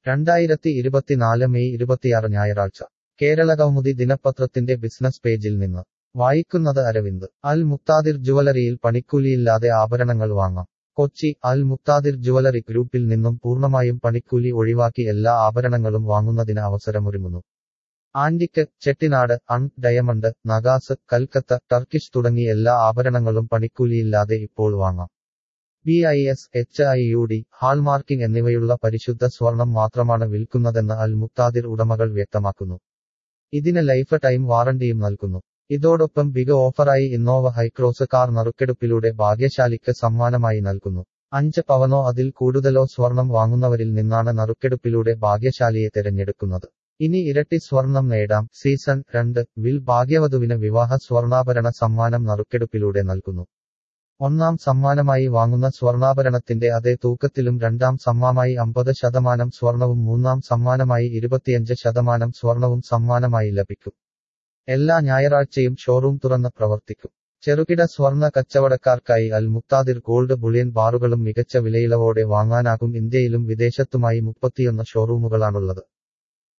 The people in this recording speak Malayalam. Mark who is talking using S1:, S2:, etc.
S1: രണ്ടായിരത്തി ഇരുപത്തിനാല് മെയ് ഇരുപത്തിയാറ് ഞായറാഴ്ച കേരള കൗമുദി ദിനപത്രത്തിന്റെ ബിസിനസ് പേജിൽ നിന്ന് വായിക്കുന്നത് അരവിന്ദ് അൽ മുക്താദിർ ജുവലറിയിൽ പണിക്കൂലിയില്ലാതെ ആഭരണങ്ങൾ വാങ്ങാം കൊച്ചി അൽ മുക്താദിർ ജുവലറി ഗ്രൂപ്പിൽ നിന്നും പൂർണ്ണമായും പണിക്കൂലി ഒഴിവാക്കി എല്ലാ ആഭരണങ്ങളും വാങ്ങുന്നതിന് അവസരമൊരുങ്ങുന്നു antique Chettinad un diamond Nagas Calcutta Turkish തുടങ്ങി എല്ലാ ആഭരണങ്ങളും പണിക്കൂലിയില്ലാതെ ഇപ്പോൾ വാങ്ങാം B I S H U I D hallmarking എന്നിവയുള്ള പരിശുദ്ധ സ്വർണം മാത്രമാണ് വിൽക്കുന്നതെന്ന് അൽ മുക്താദിർ ഉടമകൾ വ്യക്തമാക്കുന്നു ഇതിന് ലൈഫ് ടൈം വാറണ്ടിയും നൽകുന്നു ഇതോടൊപ്പം ബിഗ് ഓഫറായി ഇന്നോവ ഹൈക്രോസ് കാർ നറുക്കെടുപ്പിലൂടെ ഭാഗ്യശാലിക്ക് സമ്മാനമായി നൽകുന്നു അഞ്ച് പവനോ അതിൽ കൂടുതലോ സ്വർണം വാങ്ങുന്നവരിൽ നിന്നാണ് നറുക്കെടുപ്പിലൂടെ ഭാഗ്യശാലിയെ തിരഞ്ഞെടുക്കുന്നത് ഇനി ഇരട്ടി സ്വർണം നേടാം സീസൺ രണ്ട് വിൽ ഭാഗ്യവധുവിന് വിവാഹ സ്വർണ്ണാഭരണ സമ്മാനം നറുക്കെടുപ്പിലൂടെ നൽകുന്നു ഒന്നാം സമ്മാനമായി വാങ്ങുന്ന സ്വർണ്ണാഭരണത്തിന്റെ അതേ തൂക്കത്തിലും രണ്ടാം സമ്മാനമായി അമ്പത് ശതമാനം സ്വർണവും മൂന്നാം സമ്മാനമായി ഇരുപത്തിയഞ്ച് ശതമാനം സ്വർണവും സമ്മാനമായി ലഭിക്കും എല്ലാ ഞായറാഴ്ചയും ഷോറൂം തുറന്ന് പ്രവർത്തിക്കും ചെറുകിട സ്വർണ്ണ കച്ചവടക്കാർക്കായി അൽ മുക്താദിർ ഗോൾഡ് ബുളിയൻ ബാറുകളും മികച്ച വിലയിളവോടെ വാങ്ങാനാകും ഇന്ത്യയിലും വിദേശത്തുമായി മുപ്പത്തിയൊന്ന് ഷോറൂമുകളാണുള്ളത്